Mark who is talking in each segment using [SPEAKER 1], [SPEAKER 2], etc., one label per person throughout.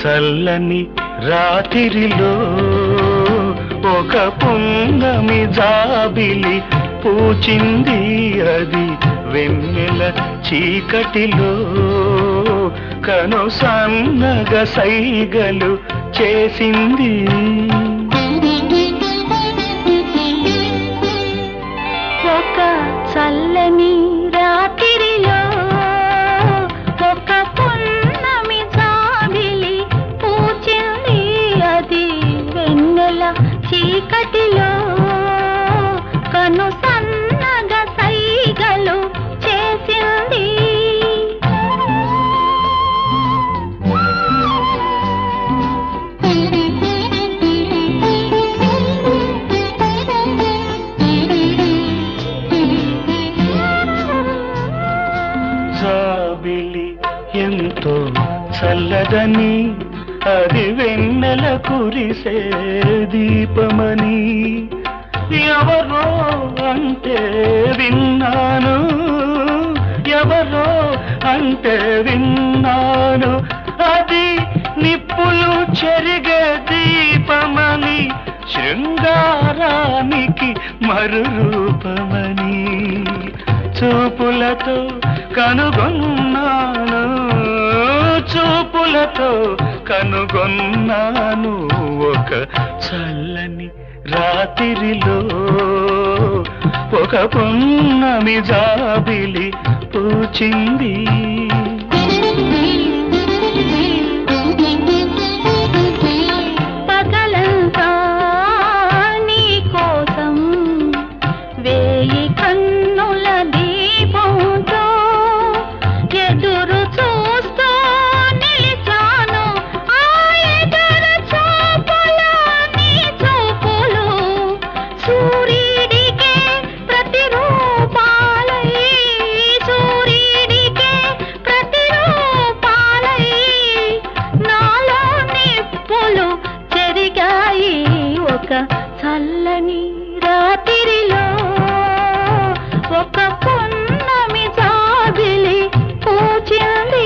[SPEAKER 1] చల్లని రాత్రిలో ఒక పున్నమి జాబిలి పూచింది అది వెన్నెల చీకటిలో కను సన్నగ సైగలు చేసింది
[SPEAKER 2] ఒక చల్లని రాత్రిలో ఒక పున్నమి జాబిలి పూచింది అది వెన్నెల చీకటిలో కను సన్నగ సైగలు చేసింది
[SPEAKER 1] జాబిలి ఎంతో చల్లదని అది వెన్నెల కురిసే దీపమని ఎవరో అంటే విన్నాను ఎవరో అంటే విన్నాను అది నిప్పులు చెరిగే దీపమని శృంగారానికి మరు రూపమని చూపులతో కనుగొన్నాను చూపులతో కనుగొన్నాను ఒక చల్లని రాత్రిలో ఒక పున్నమి జాబిలి పూచింది
[SPEAKER 2] పగలంతా నీ కోసం వేయి కన్నుల దీపంతో ఎదురు చూస్తూ నిలిచాను ఆ ఎదురు చూపుల నీ చూపులు సూర్యుడికే ప్రతిరూపాలై సూర్యుడికే ప్రతిరూపాలై నాలో నిప్పులు చెరిగాయి ఒక చల్లని రాత్రిలో ఒక పున్నమి జాబిలి పూచింది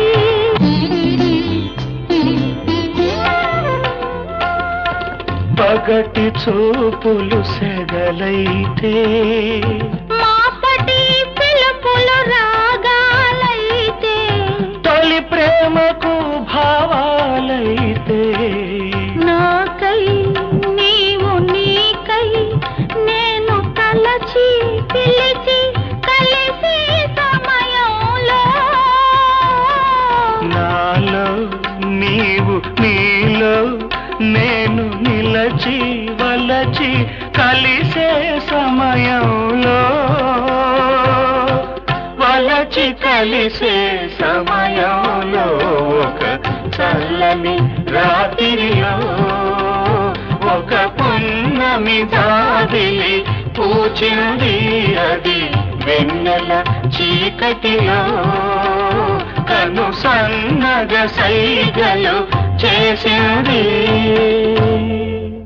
[SPEAKER 1] పగటి చూపులు సెగలైతే
[SPEAKER 2] మాపటి పిలుపులు రాగాలైతే
[SPEAKER 1] తొలి ప్రేమకు భావాలైతే
[SPEAKER 2] నాకై నీవు నీకై నేను తలచి పిలిచి కలిసి సమయంలో
[SPEAKER 1] నాలో నీవు నీలో నేను నిలచి వలచి కలిసే సమయంలో వలచి కలిసే సమయంలో ఒక చల్లని రాత్రిలో ఒక పున్నమి జాబిలి పూచింది అది వెన్నెల చీకటిలో కను సన్నగ సైగలు చేసింది